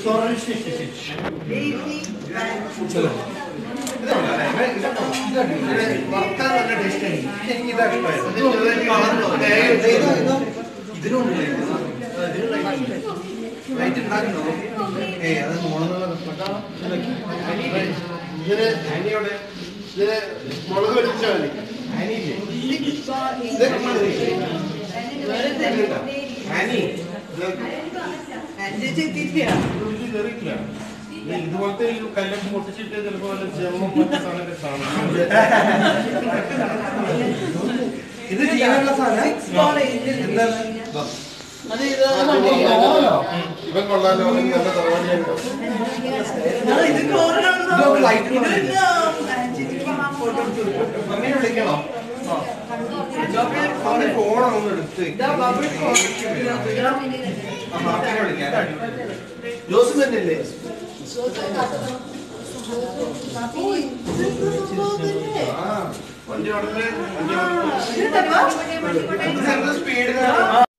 ഇതിന് അനിയോടെ ഇതിന് മുളക് വെച്ചാൽ മതി അനി ഇതുപോലത്തെ ഈ കല്ലൊക്കെ പൊട്ടിച്ചിട്ട് ചിലപ്പോ വല്ല ജമ്മം മറ്റു സാധനമൊക്കെ കാണും ഇത് ജീവനുള്ള സാധനം അത് ഇത് ഇവൻ കൊള്ളാലോ അവൻ നല്ല തറവാടിയായിട്ടോ മമ്മീനെ വിളിക്കണോ അവന് ഫോണൊന്നും എടുത്ത് മമ്മീനെ വിളിക്കാം ജോസ് തന്നെയല്ലേ ആ വണ്ടി ഉടനെ വണ്ടി സ്പീഡിലാണ്